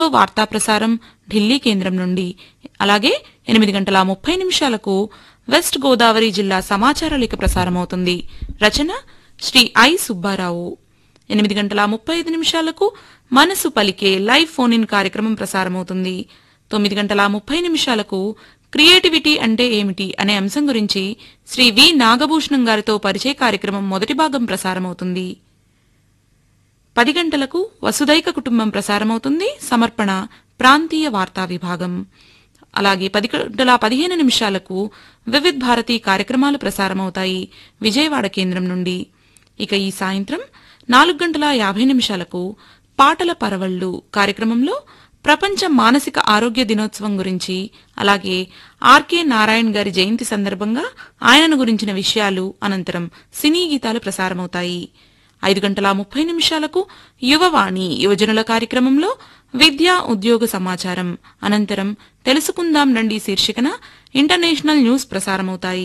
వార్తా ప్రసారం ఢిల్లీ కేంద్రం నుండి అలాగే ఎనిమిది గంటల ముప్పై నిమిషాలకు వెస్ట్ గోదావరి జిల్లా సమాచార లేఖ ప్రసారమవుతుంది రచన శ్రీ ఐ సుబ్బారావు ఎనిమిది గంటల ముప్పై ఐదు నిమిషాలకు మనసు పలికే లైవ్ ఫోన్ ఇన్ కార్యక్రమం ప్రసారమవుతుంది తొమ్మిది గంటల ముప్పై నిమిషాలకు క్రియేటివిటీ అంటే ఏమిటి అనే అంశం గురించి శ్రీ వి నాగభూషణం గారితో పరిచయ కార్యక్రమం మొదటి భాగం ప్రసారమవుతుంది పది గంటలకు వసుదైక కుటుంబం ప్రసారమవుతుంది సమర్పణ ప్రాంతీయ వార్తా విభాగం అలాగే పది గంటల పదిహేను నిమిషాలకు వివిధ్ భారతి కార్యక్రమాలు ప్రసారమవుతాయి విజయవాడ కేంద్రం నుండి ఇక ఈ సాయంత్రం నాలుగు గంటల యాభై నిమిషాలకు పాటల పరవళ్లు కార్యక్రమంలో ప్రపంచ మానసిక ఆరోగ్య దినోత్సవం గురించి అలాగే ఆర్కే నారాయణ్ గారి జయంతి సందర్భంగా ఆయనను గురించిన విషయాలు అనంతరం సినీ గీతాలు ప్రసారమవుతాయి ఐదు గంటల ముప్పై నిమిషాలకు యువవాణి యువజనుల కార్యక్రమంలో విద్యా ఉద్యోగ సమాచారం అనంతరం తెలుసుకుందాం రండి శీర్షికన ఇంటర్నేషనల్ న్యూస్ ప్రసారమవుతాయి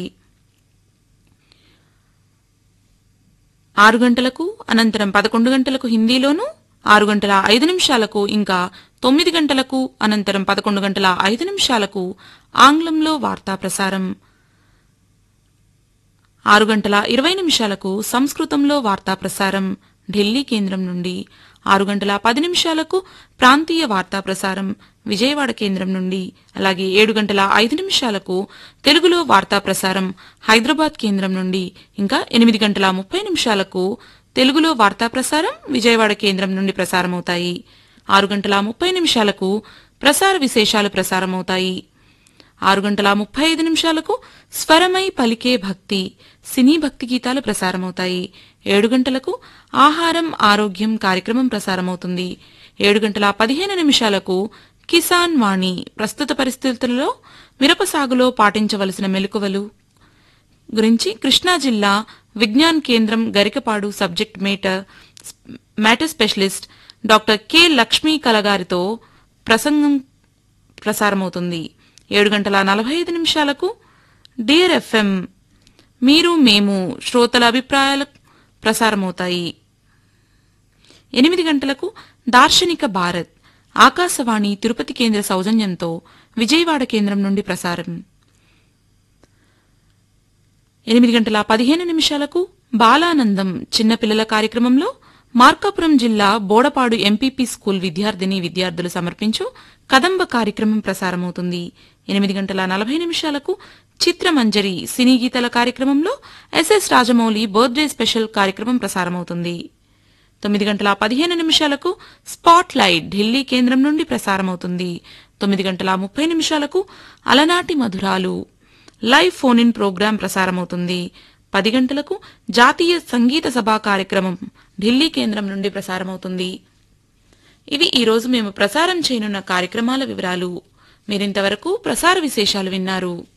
ఆరు గంటలకు అనంతరం పదకొండు గంటలకు హిందీలోను ఆరు గంటల ఐదు నిమిషాలకు ఇంకా తొమ్మిది గంటలకు అనంతరం పదకొండు గంటల ఐదు నిమిషాలకు ఆంగ్లంలో వార్తా ప్రసారం ఆరు గంటల ఇరవై నిమిషాలకు సంస్కృతంలో వార్తా ప్రసారం ఢిల్లీ కేంద్రం నుండి ఆరు గంటల పది నిమిషాలకు ప్రాంతీయ వార్తా ప్రసారం విజయవాడ కేంద్రం నుండి అలాగే ఏడు గంటల ఐదు నిమిషాలకు తెలుగులో వార్తా ప్రసారం హైదరాబాద్ కేంద్రం నుండి ఇంకా ఎనిమిది గంటల ముప్పై నిమిషాలకు తెలుగులో వార్తా ప్రసారం విజయవాడ కేంద్రం నుండి ప్రసారమవుతాయి ఆరు గంటల ముప్పై నిమిషాలకు ప్రసార విశేషాలు ప్రసారమవుతాయి ఆరు గంటల ముప్పై ఐదు నిమిషాలకు స్వరమై పలికే భక్తి సినీ భక్తి గీతాలు ప్రసారమవుతాయి ఏడు గంటలకు ఆహారం ఆరోగ్యం కార్యక్రమం ప్రసారమవుతుంది ఏడు గంటల పదిహేను నిమిషాలకు కిసాన్ వాణి ప్రస్తుత పరిస్థితులలో మిరప సాగులో పాటించవలసిన మెలకువలు గురించి కృష్ణా జిల్లా విజ్ఞాన్ కేంద్రం Garikapadu subject matter matter specialist doctor K Lakshmi కలగారితో ప్రసంగం ప్రసారమవుతుంది ఏడు గంటల నలభై ఐదు నిమిషాలకు డియర్ ఎఫ్ఎం మీరు మేము శ్రోతల అభిప్రాయాలు ప్రసారమవుతాయి ఎనిమిది గంటలకు దార్శనిక భారత్ ఆకాశవాణి తిరుపతి కేంద్ర సౌజన్యంతో విజయవాడ కేంద్రం నుండి ప్రసారం ఎనిమిది గంటల పదిహేను నిమిషాలకు బాలానందం చిన్నపిల్లల కార్యక్రమంలో మార్కాపురం జిల్లా బోడపాడు ఎంపీపీ స్కూల్ విద్యార్థిని విద్యార్థులు సమర్పించు కదంబ కార్యక్రమం ప్రసారమవుతుంది ఎనిమిది గంటల నలభై నిమిషాలకు చిత్రమంజరి సినీ గీతల కార్యక్రమంలో ఎస్ఎస్ రాజమౌళి బర్త్డే స్పెషల్ కార్యక్రమం ప్రసారమవుతుంది తొమ్మిది గంటల పదిహేను నిమిషాలకు స్పాట్ లైట్ ఢిల్లీ కేంద్రం నుండి ప్రసారమవుతుంది తొమ్మిది గంటల ముప్పై నిమిషాలకు అలనాటి మధురాలు లైవ్ ఫోన్ ఇన్ ప్రోగ్రాం ప్రసారమవుతుంది పది గంటలకు జాతీయ సంగీత సభా కార్యక్రమం ఢిల్లీ కేంద్రం నుండి ప్రసారమవుతుంది ఇవి ఈ రోజు మేము ప్రసారం చేయనున్న కార్యక్రమాల వివరాలు మీరింతవరకు ప్రసార విశేషాలు విన్నారు